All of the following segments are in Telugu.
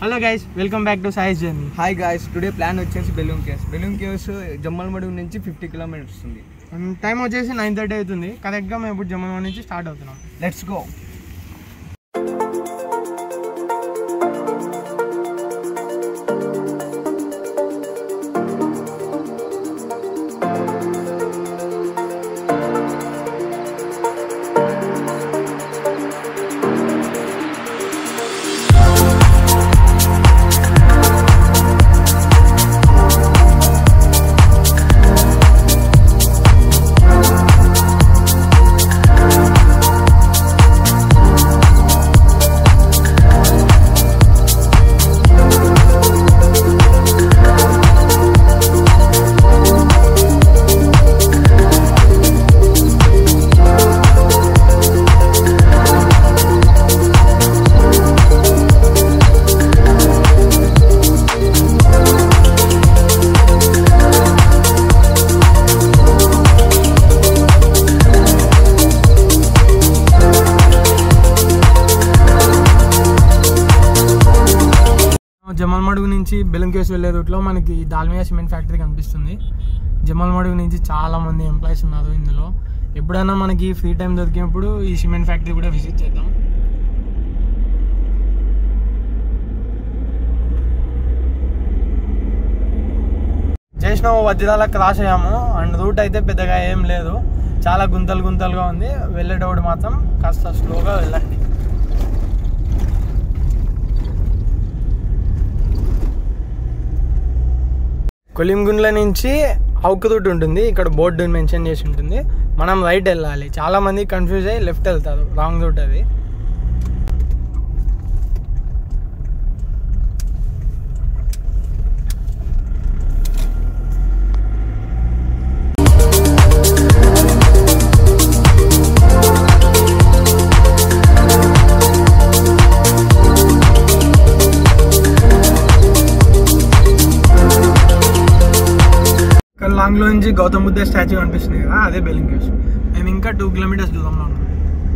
Hello guys welcome back to Sai's journey hi guys today plan వచ్చేసి బెలూన్ కేవ్స్ బెలూన్ కేవ్స్ జమ్మలమడుగు నుంచి ఫిఫ్టీ కిలోమీటర్స్ ఉంది టైం వచ్చేసి నైన్ థర్టీ అవుతుంది కరెక్ట్గా మేము ఇప్పుడు జమ్మల్ నుంచి స్టార్ట్ అవుతున్నాం లెట్స్ గో జమల్మడుగు నుంచి బెలంకేస్ వెళ్ళే రూట్లో మనకి దాల్మియా సిమెంట్ ఫ్యాక్టరీ కనిపిస్తుంది జమల్మడుగు నుంచి చాలా మంది ఎంప్లాయీస్ ఉన్నారు ఇందులో ఎప్పుడైనా మనకి ఫ్రీ టైం దొరికినప్పుడు ఈ సిమెంట్ ఫ్యాక్టరీ కూడా విజిట్ చేద్దాం చేసిన వజ్రాల క్రాస్ అయ్యాము అండ్ రూట్ అయితే పెద్దగా ఏం లేదు చాలా గుంతలు గుంతలుగా ఉంది వెళ్ళేటప్పుడు మాత్రం కాస్త స్లోగా వెళ్ళండి కొలింగుండ్ల నుంచి అవుకు రూట్ ఉంటుంది ఇక్కడ బోర్డు మెన్షన్ చేసి ఉంటుంది మనం రైట్ వెళ్ళాలి చాలా మంది కన్ఫ్యూజ్ అయ్యి లెఫ్ట్ వెళ్తారు రాంగ్ రూట్ అది ఇక్కడ లాంగ్ లో నుంచి గౌతమ్ బుద్ధ స్టాచ్యూ కనిపిస్తుంది కదా అదే బెలింగ్ కేవ్స్ మేము ఇంకా టూ కిలోమీటర్స్ దూరంలో ఉన్నాం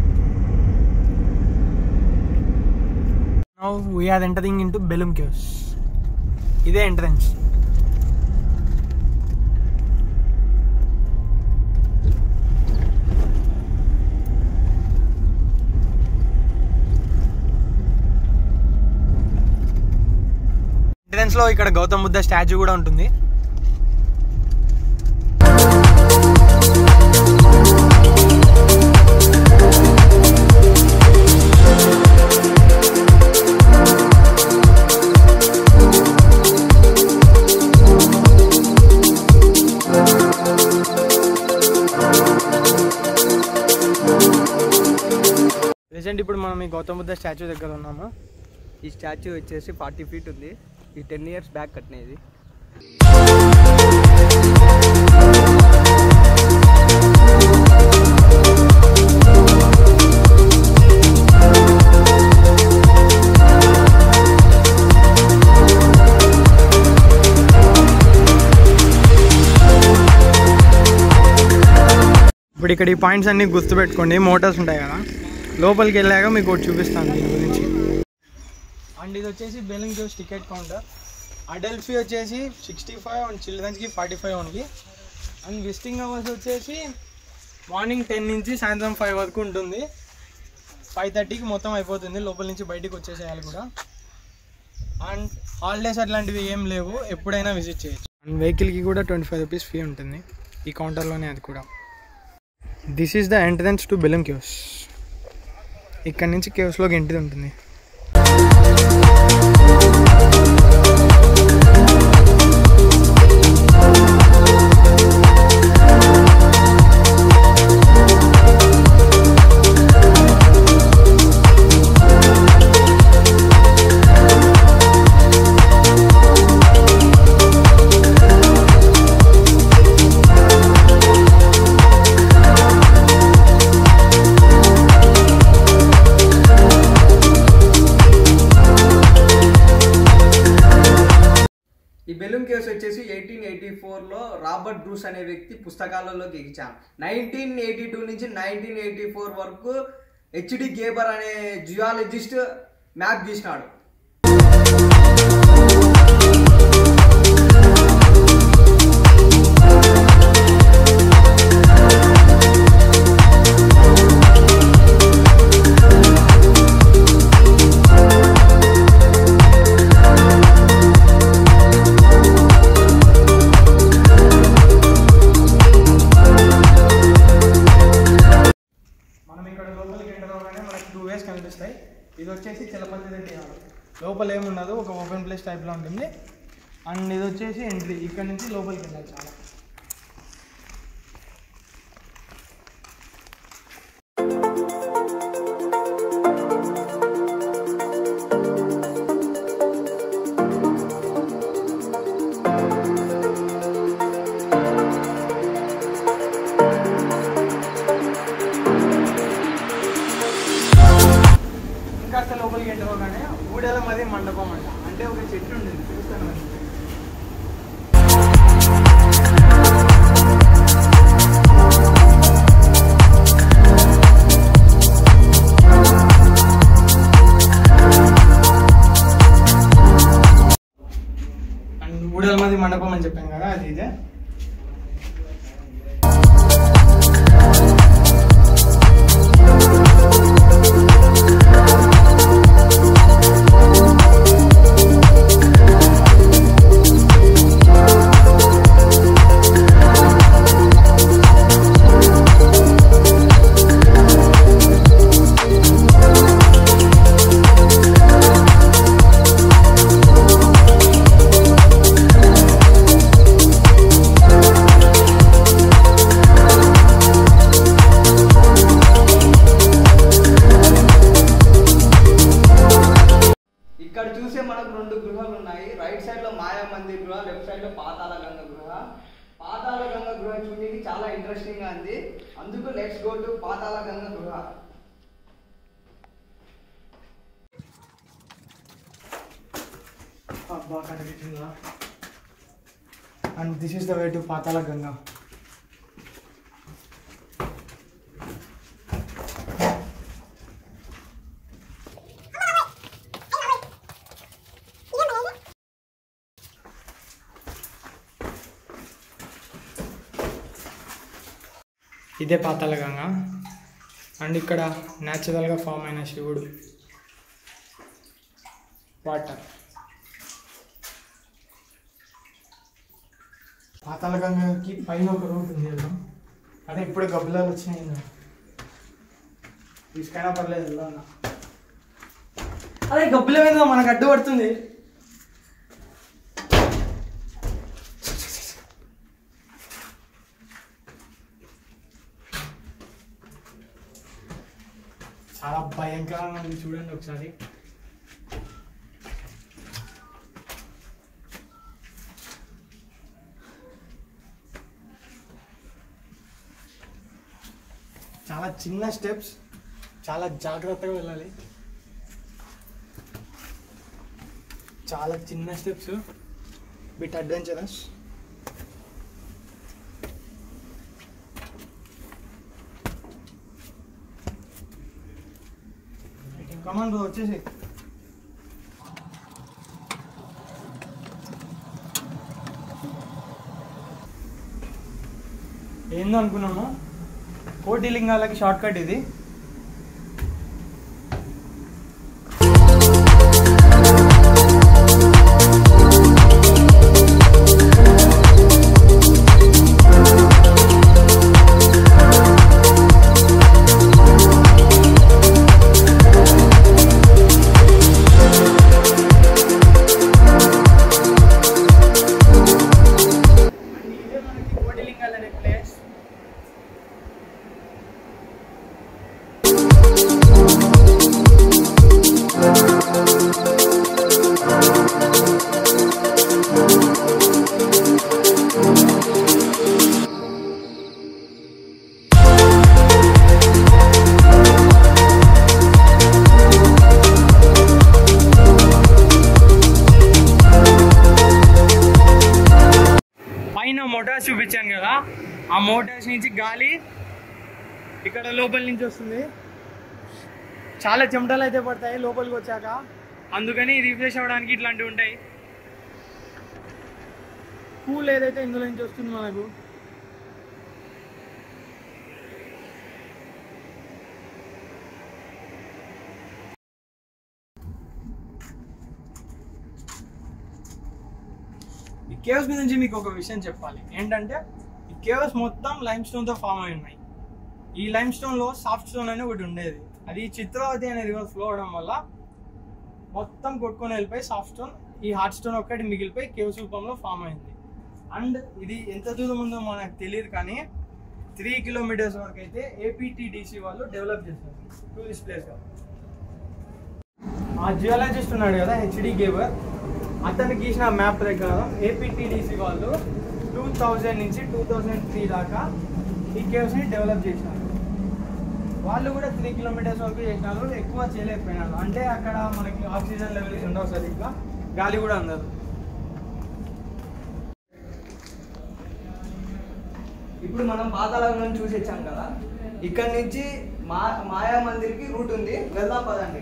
now we're entering into Belum caves ఇదే ఎంట్రన్స్ ఎంట్రన్స్ లో ఇక్కడ గౌతమ్ బుద్ధ స్టాచ్యూ కూడా ఉంటుంది ప్రెసెంట్ ఇప్పుడు మనం ఈ గౌతమ్ బుద్ధ స్టాచ్యూ దగ్గర ఉన్నాము ఈ స్టాచ్యూ వచ్చేసి ఫార్టీ ఫీట్ ఉంది ఈ టెన్ ఇయర్స్ బ్యాక్ కట్టినది ఇప్పుడు ఇక్కడ ఈ పాయింట్స్ అన్ని గుర్తుపెట్టుకోండి మోటార్స్ ఉంటాయి కదా లోపలికి వెళ్ళాక మీకు ఒకటి చూపిస్తాను దీని గురించి అండ్ ఇది వచ్చేసి Belum caves ticket counter adult fee వచ్చేసి సిక్స్టీ ఫైవ్ అండ్ చిల్డ్రన్స్కి forty five only and visiting hours వచ్చేసి మార్నింగ్ టెన్ నుంచి సాయంత్రం ఫైవ్ వరకు ఉంటుంది ఫైవ్ థర్టీకి మొత్తం అయిపోతుంది లోపల నుంచి బయటికి వచ్చేసేయాలి కూడా అండ్ హాలిడేస్ అట్లాంటివి ఏం లేవు ఎప్పుడైనా విజిట్ చేయొచ్చు అండ్ వెహికల్కి కూడా ట్వంటీ ఫైవ్ రూపీస్ ఫీ ఉంటుంది ఈ కౌంటర్లోనే అది కూడా this is the entrance to Belum caves ఇక్కడ నుంచి కేవ్స్లోకి ఎంట్రీ ఉంటుంది ఈ బెలూన్ కేవ్స్ వచ్చేసి ఎయిటీన్ ఎయిటీ ఫోర్లో రాబర్ట్ బ్రూస్ అనే వ్యక్తి పుస్తకాలలోకి ఎగిచాం నైన్టీన్ ఎయిటీ టూ నుంచి నైన్టీన్ ఎయిటీ ఫోర్ వరకు హెచ్డి గేబర్ అనే జియాలజిస్ట్ మ్యాప్ గీసినాడు మనం ఇక్కడ లోపలికి ఎంటర్ అవ్వగానే మనకి టూ వేస్ కనిపిస్తాయి ఇది వచ్చేసి చలపతి రెడ్డి హాల్ లోపల ఏముండదు ఒక ఓపెన్ ప్లేస్ టైప్లో ఉంటుంది అండ్ ఇది వచ్చేసి ఎంట్రీ ఇక్కడ నుంచి లోపలికి వెళ్ళాలి చాలా ఇంకాస్త లోపలికి ఎంటర్ అవ్వగానే ఊడల మది మండపం అంట అంటే ఒక చెట్టు ఉండింది చూస్తాను మరి. అండ్ ఊడల మది మండపం అని చెప్పాను కదా అది ఇదే ఇక్కడ చూసే మనకు రెండు గృహాలు ఉన్నాయి రైట్ సైడ్ లో మాయా మందిర్ గృహ లెఫ్ట్ సైడ్ లో పాతాళ గంగ గృహ పాతాళ గంగ గృహ చూడడానికి చాలా ఇంట్రెస్టింగ్ గా ఉంది అందుకు let's go to Patala Ganga గృహ అబ్బా కనిపించిందా and this is the way to Patala Ganga ఇదే పాతాల గంగ అండ్ ఇక్కడ న్యాచురల్గా ఫామ్ అయిన శివుడు వాటర్ పాతాళ గంగకి పైన ఒక రూట్ ఉంది కదా అదే ఇప్పుడే గబ్బులాలు వచ్చినాయి ఇంకా. తీసుకైనా పర్లేదు వెళ్దాం అదే గబ్బుల మీద మనకు అడ్డు పడుతుంది చాలా భయంకరంగా ఉంది చూడండి ఒకసారి చాలా చిన్న స్టెప్స్ చాలా జాగ్రత్తగా వెళ్ళాలి చాలా చిన్న steps bit adventurous come on bro వచ్చేసి ఏందో అనుకున్నాము కోటి లింగాలకి షార్ట్ కట్ ఇది ఇదే మనకి కోటిలింగాలు అనే ప్లేస్ పైన మోటార్స్ చూపించాను కదా ఆ మోటార్స్ నుంచి గాలి ఇక్కడ లోపల నుంచి వస్తుంది చాలా చెమటలు అయితే పడతాయి లోపలికి వచ్చాక అందుకని రిఫ్రెష్ అవ్వడానికి ఇట్లాంటివి ఉంటాయి కూల్ ఏదైతే ఇందులో నుంచి వస్తుంది మనకు ఈ కేవ్స్ గురించి మీకు ఒక విషయం చెప్పాలి ఏంటంటే ఈ కేవ్స్ మొత్తం లైమ్ స్టోన్తో ఫామ్ అయి ఉన్నాయి ఈ లైమ్ స్టోన్లో సాఫ్ట్ స్టోన్ అని ఒకటి ఉండేది అది చిత్రావతి అనే రివర్ ఫ్లో అవడం వల్ల మొత్తం కొట్టుకొని వెళ్ళిపోయి సాఫ్ట్ స్టోన్ ఈ హార్డ్ స్టోన్ ఒక్కటి మిగిలిపోయి కేవ్స్ రూపంలో ఫామ్ అయింది అండ్ ఇది ఎంత దూరం ఉందో మనకు తెలియదు కానీ త్రీ కిలోమీటర్స్ వరకు అయితే ఏపీటీడీసీ వాళ్ళు డెవలప్ చేస్తారు టూరిస్ట్ ప్లేస్గా ఆ జియాలజిస్ట్ ఉన్నాడు కదా హెచ్డి గేబర్ అతను గీసిన మ్యాప్ ప్రకారం ఏపీటీడీసీ వాళ్ళు టూ థౌజండ్ నుంచి టూ థౌజండ్ త్రీ దాకా ఈ కేవ్స్ని డెవలప్ చేసినారు వాళ్ళు కూడా త్రీ కిలోమీటర్స్ వరకు చేసినారు ఎక్కువ చేయలేకపోయినారు అంటే అక్కడ మనకి ఆక్సిజన్ లెవెల్స్ ఉండవు సరిగ్గా గాలి కూడా అందదు ఇప్పుడు మనం పాతాళగంగం చూసి వచ్చాం కదా ఇక్కడ నుంచి మా మాయా మందిర్కి రూట్ ఉంది వెళ్దాం పదండి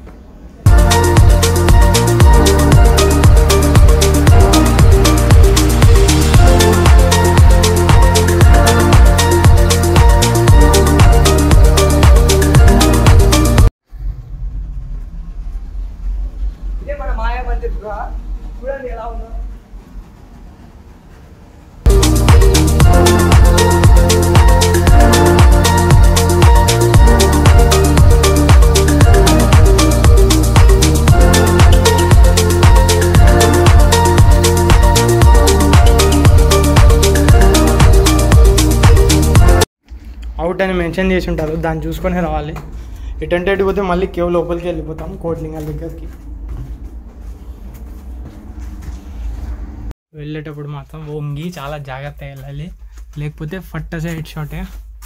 ఇదే మన మాయా మందిర్ గృహ చూడండి ఎలా ఉందో అవుట్ అని మెన్షన్ చేసి ఉంటారు దాన్ని చూసుకొని రావాలి ఎటంటే అటు పోతే మళ్ళీ కేవ్ లోపలికి వెళ్ళిపోతాం కోట్లింగాల దగ్గరికి వెళ్ళేటప్పుడు మాత్రం వంగి చాలా జాగ్రత్తగా వెళ్ళాలి లేకపోతే ఫట్ట సైడ్ షాటే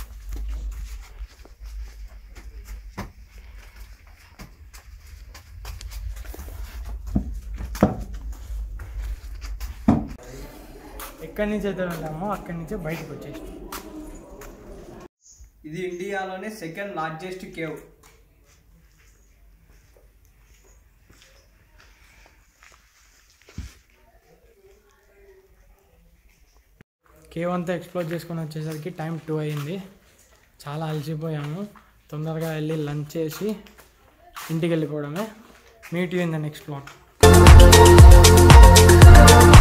ఎక్కడి నుంచి అయితే వెళ్ళామో అక్కడి నుంచే బయటకు వచ్చేసి ఇది ఇండియాలోనే సెకండ్ లార్జెస్ట్ కేవ్ కేవ్ అంతా ఎక్స్ప్లోర్ చేసుకొని వచ్చేసరికి టైం టూ అయింది చాలా అలసిపోయాము తొందరగా వెళ్ళి లంచ్ చేసి ఇంటికి వెళ్ళిపోవడమే meet you in the next blog